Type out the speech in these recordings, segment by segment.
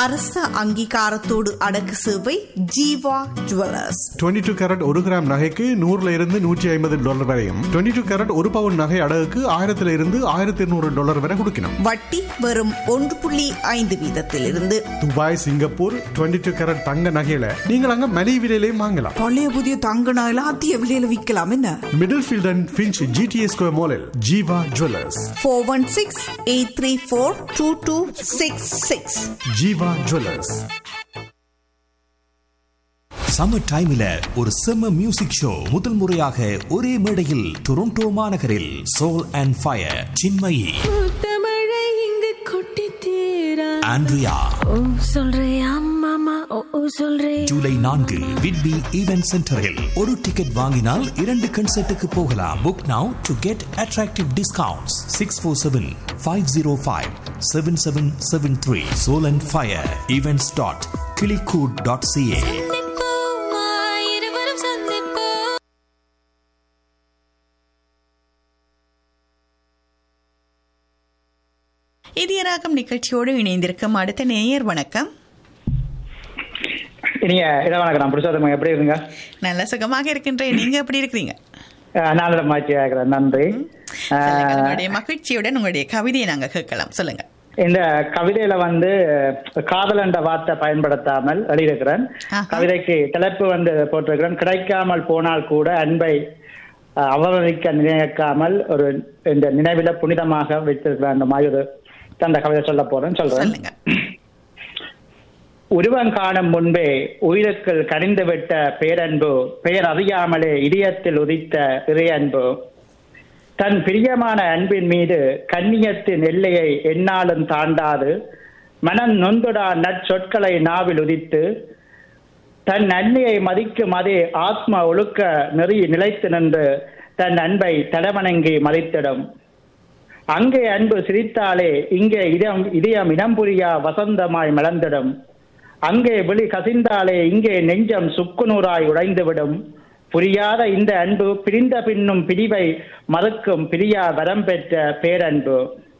அரச அங்கீகாரத்தோடு அடக்கு சேவை ஜீவா ஜுவல்லர்ஸ் 22 டூ கேரட் ஒரு கிராம் நகைக்கு நூறுல இருந்து நூற்றி ஐம்பது டாலர் வரையும் 22 டூ கேரட் ஒரு பவுன் நகை அடகுக்கு ஆயிரத்துல இருந்து ஆயிரத்தி இருநூறு டாலர் வரை கொடுக்கணும் வட்டி வெறும் ஒன்று புள்ளி ஐந்து வீதத்திலிருந்து துபாய் சிங்கப்பூர் 22 டூ கேரட் தங்க நகையில நீங்கள் அங்க மலிவு விலையிலையும் வாங்கலாம் பழைய புதிய தங்க நகையில அதிக விலையில விற்கலாம் என்ன Middlefield and Finch GTA Square மாலில் Jeeva Jewellers four one six eight three four two two six six Jeeva Jewellers summer டைம்ல ஒரு செம்ம மியூசிக் ஷோ முதல் முறையாக ஒரே மேடையில் டொரண்டோ மாநகரில் சோல் அண்ட் ஃபயர் சின்மயி முத்தமழை இங்கு கொட்டி தீரா ஆண்ட்ரியா ஓ சொல்றியா மாமா ஓ ஓ சொல்றே ஜூலை நான்கு விட்பி ஈவென்ட் சென்டரில் ஒரு டிக்கெட் வாங்கினால் இரண்டு கன்சர்ட்டுக்கு போகலாம் book now to get attractive discounts six four seven five zero five seven seven seven three Soul and Fire events dot கிளிகூட் டாட் சிஏ சந்திப்போமா இருவரும் சந்திப்போம் இதயராகம் நிகழ்ச்சியோடு இணைந்திருக்கும் அடுத்த நேயர் வணக்கம் நீங்க இதை வணக்கம் நான் புருஷோத்தமன் எப்படி இருங்க நல்ல சுகமாக இருக்கின்றேன் நீங்க எப்படி இருக்கிறீங்க நான் மாற்றி ஆகிறேன் நன்றி சொல்லுங்க, அஹ், உங்களுடைய மகிழ்ச்சியுடன் உங்களுடைய கவிதையை நாங்க கேட்கலாம் சொல்லுங்க இந்த கவிதையில வந்து காதல் என்ற வார்த்தை பயன்படுத்தாமல் எழுதியிருக்கிறேன் ஆஹா. கவிதைக்கு தலைப்பு வந்து போட்டிருக்கிறேன் கிடைக்காமல் போனால் கூட அன்பை அஹ், அவமதிக்க நினைக்காமல் ஒரு இந்த நினைவில புனிதமாக வைத்திருக்கிற அந்த மாதிரி ஒரு அந்த கவிதை சொல்ல போறேன் சொல்றேன் சொல்லுங்க உருவம் காணும் முன்பே உயிருக்குள் கனிந்துவிட்ட பேரன்பு பெயர் அறியாமலே இதயத்தில் உதித்த இறையன்பு தன் பிரியமான அன்பின் மீது கண்ணியத்தின் எல்லையை எந்நாளும் தாண்டாது மனம் நொந்துடா நற்சொற்களை நாவில் உதித்து தன் அன்னையை மதிக்கும் அதே ஆத்ம ஒழுக்க நெறி நிலைத்து நின்று தன் அன்பை தடவணங்கி மதித்திடும் அங்கே அன்பு சிரித்தாலே இங்கே இதயம் இதயம் இனம் புரியா வசந்தமாய் மலர்ந்திடும் அங்கே விழி கசிந்தாலே இங்கே நெஞ்சம் சுக்குநூறாய் உடைந்துவிடும் புரியாத இந்த அன்பு பிரிந்த பின்னும் பிரிவை மறுக்கும் பிரியா வரம் பெற்ற பேரன்பு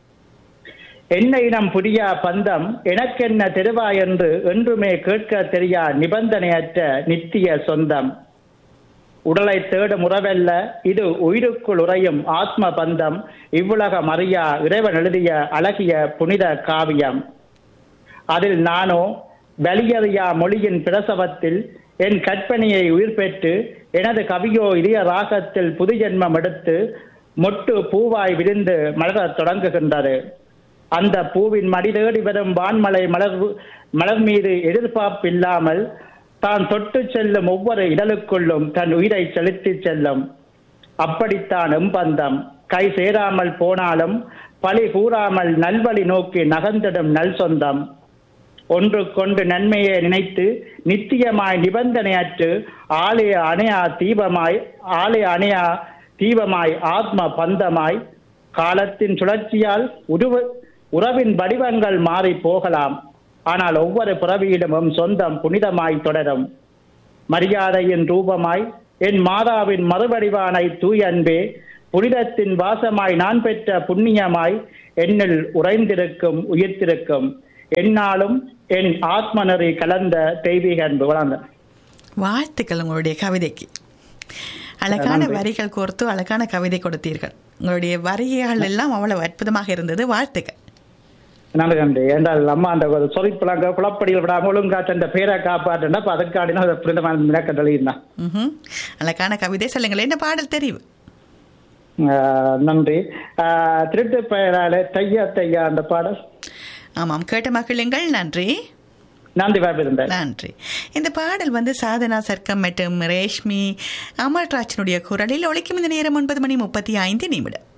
என்ன இனம் புரியா பந்தம் எனக்கென்ன தெருவா என்று என்றுமே கேட்க தெரியா நிபந்தனையற்ற நித்திய சொந்தம் உடலை தேடும் உறவல்ல இது உயிருக்குள் உறையும் ஆத்ம பந்தம் இவ்வுலகம் அறியா இறைவன் எழுதிய அழகிய புனித காவியம் அதில் நானோ வலியறியா மொழியின் பிரசவத்தில் என் கற்பனையை உயிர் பெற்று எனது கவியோ இதய ராகத்தில் புது ஜென்மம் எடுத்து மொட்டு பூவாய் விரிந்து மலரத் தொடங்குகின்றது அந்த பூவின் மடி தேடி வரும் வான்மலை மலர் மலர் மீது எதிர்பார்ப்பில்லாமல் தான் தொட்டு செல்லும் ஒவ்வொரு இதழுக்குள்ளும் தன் உயிரை செலுத்திச் செல்லும் அப்படித்தான் எம்பந்தம் கை சேராமல் போனாலும் பழி கூறாமல் நல்வழி நோக்கி நகர்ந்திடும் நல் சொந்தம் ஒன்றுக்கொண்டு நன்மையை நினைத்து நித்தியமாய் நிபந்தனையற்று ஆலய அணையா தீபமாய் ஆலய அணையா தீபமாய் ஆத்ம பந்தமாய் காலத்தின் சுழற்சியால் உருவ உறவின் வடிவங்கள் மாறி போகலாம் ஆனால் ஒவ்வொரு பிறவியிடமும் சொந்தம் புனிதமாய் தொடரும் மரியாதையின் ரூபமாய் என் மாதாவின் மறுவடிவானை தூய் அன்பே புனிதத்தின் வாசமாய் நான் பெற்ற புண்ணியமாய் என்னில் உறைந்திருக்கும் உயிர்த்திருக்கும் என்னாலும் என் ஆத்ம நெறி கலந்த தெய்வீக அன்பு வளர்ந்த வாழ்த்துக்கள் உங்களுடைய கவிதைக்கு அழகான நன்றி. வரிகள் கோர்த்து அழகான கவிதை கொடுத்தீர்கள் உங்களுடைய வரிகள் எல்லாம் அவ்வளவு அற்புதமாக இருந்தது வாழ்த்துக்கள் நன்றி நன்றி என்றால் அம்மா அந்த ஒரு சொறிப்புலாங்க குளப்படியில் விடாம ஒழுங்கா தந்த பேரை காப்பாற்றுனா அப்ப அதுக்காடினா அதை புனிதமான மினக்கட்டளை இருந்தான் ம்ஹும். அழகான கவிதை சொல்லுங்கள் என்ன பாடல் தெரிவு ஆஹ் நன்றி ஆஹ் திருட்டு பெயராலே தையா தையா அந்த பாடல் ஆமாம் கேட்ட மகிழுங்கள் நன்றி நன்றி வாய்ப்பு நன்றி இந்த பாடல் வந்து சாதனா சர்க்கம் மற்றும் ரேஷ்மி அமல்ராஜனுடைய குரலில் ஒழிக்கும் இந்த நேரம் ஒன்பது மணி முப்பத்தி ஐந்து நிமிடம்